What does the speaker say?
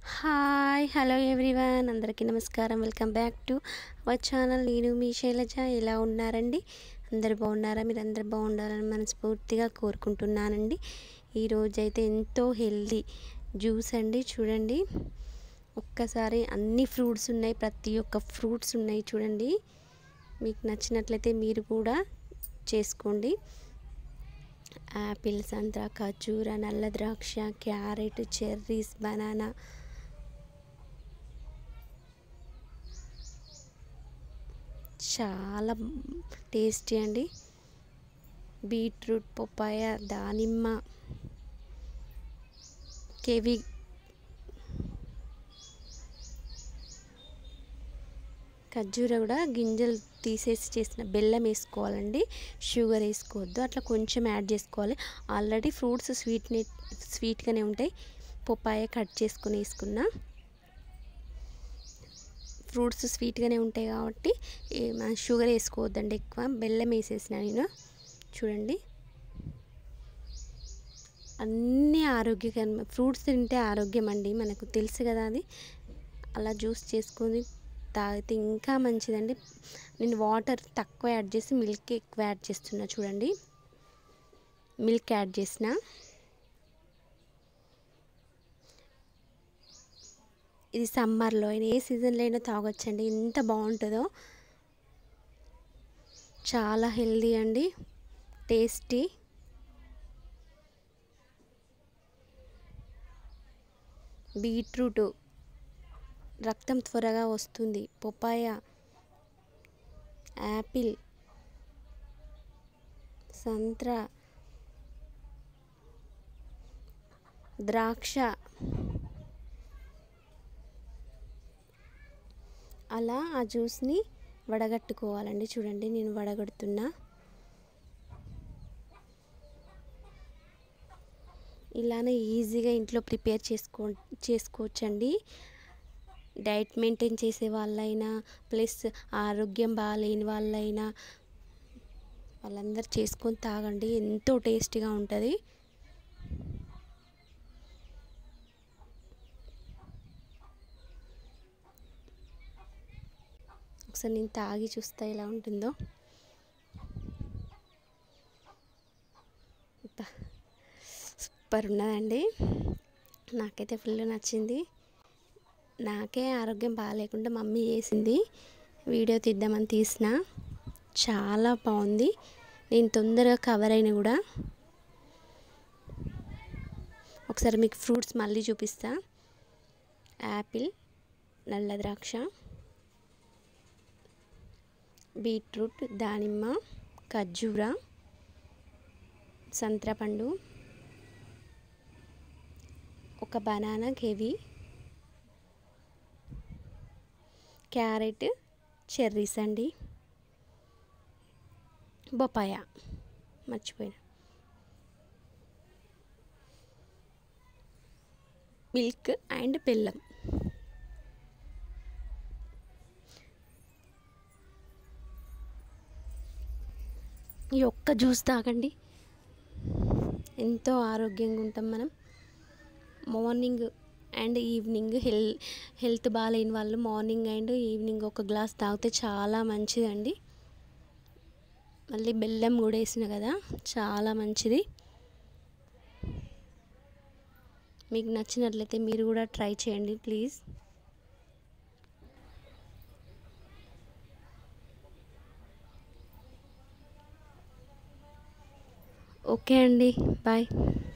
hi hello everyone అందరికీ నమస్కారం welcome back to our channel నేను మీ శైలజ ఎలా ఉన్నారండి అందరు బాగున్నారా మీరు అందరు బాగుండాలని మనస్ఫూర్తిగా కోరుకుంటున్నానండి ఈరోజు అయితే ఎంతో హెల్దీ జ్యూస్ అండి చూడండి ఒక్కసారి అన్ని ఫ్రూట్స్ ఉన్నాయి ప్రతి ఒక్క ఫ్రూట్స్ ఉన్నాయి చూడండి మీకు నచ్చినట్లయితే మీరు కూడా చేసుకోండి యాపిల్ సంత్రా ఖర్జూర నల్ల ద్రాక్ష క్యారెట్ చెర్రీస్ బనానా చాలా టేస్టీ అండి బీట్రూట్ పప్పాయ దానిమ్మ కెవి ఖర్జూర కూడా గింజలు తీసేసి చేసిన బెల్లం వేసుకోవాలండి షుగర్ వేసుకోవద్దు అట్లా కొంచెం యాడ్ చేసుకోవాలి ఆల్రెడీ ఫ్రూట్స్ స్వీట్ని స్వీట్గానే ఉంటాయి పప్పాయ కట్ చేసుకుని వేసుకున్నా ఫ్రూట్స్ స్వీట్గానే ఉంటాయి కాబట్టి మన షుగర్ వేసుకోవద్దండి ఎక్కువ బెల్లం వేసేసిన నేను చూడండి అన్నీ ఆరోగ్యకరమైన ఫ్రూట్స్ తింటే ఆరోగ్యం అండి మనకు తెలుసు కదా అది అలా జ్యూస్ చేసుకొని తాగితే ఇంకా మంచిదండి నేను వాటర్ తక్కువ యాడ్ చేసి మిల్క్ ఎక్కువ యాడ్ చేస్తున్నా చూడండి మిల్క్ యాడ్ చేసిన ఇది సమ్మర్లో అయినా ఏ సీజన్లో అయినా తాగొచ్చండి ఎంత బాగుంటుందో చాలా హెల్దీ అండి టేస్టీ బీట్రూట్ రక్తం త్వరగా వస్తుంది పపాయ యాపిల్ సంత్ర ద్రాక్ష అలా ఆ జ్యూస్ని వడగట్టుకోవాలండి చూడండి నేను వడగడుతున్నా ఇలానే ఈజీగా ఇంట్లో ప్రిపేర్ చేసుకో చేసుకోవచ్చండి డైట్ మెయింటైన్ చేసే వాళ్ళైనా ప్లస్ ఆరోగ్యం బాగాలేని వాళ్ళైనా వాళ్ళందరూ చేసుకొని తాగండి ఎంతో టేస్టీగా ఉంటుంది ఒకసారి నేను తాగి చూస్తా ఎలా ఉంటుందో సూపర్ ఉన్నదండి నాకైతే ఫుల్ నచ్చింది నాకే ఆరోగ్యం బాగాలేకుండా మమ్మీ చేసింది వీడియో తీద్దామని తీసిన చాలా బాగుంది నేను తొందరగా కవర్ అయిన కూడా ఒకసారి మీకు ఫ్రూట్స్ మళ్ళీ చూపిస్తా యాపిల్ నల్ల ద్రాక్ష బీట్రూట్ దానిమ్మ ఖర్జూర సంత్రపండు ఒక బనానా కెవి క్యారెట్ చెర్రీస్ అండి బొప్పాయ మర్చిపోయినా మిల్క్ అండ్ బెల్లం ఈ ఒక్క జ్యూస్ తాగండి ఎంతో ఆరోగ్యంగా ఉంటాం మనం మార్నింగ్ అండ్ ఈవినింగ్ హెల్ హెల్త్ బాగాలేని వాళ్ళు మార్నింగ్ అండ్ ఈవినింగ్ ఒక గ్లాస్ తాగితే చాలా మంచిదండి మళ్ళీ బెల్లం కూడా వేసిన కదా చాలా మంచిది మీకు నచ్చినట్లయితే మీరు కూడా ట్రై చేయండి ప్లీజ్ ఓకే అండి బాయ్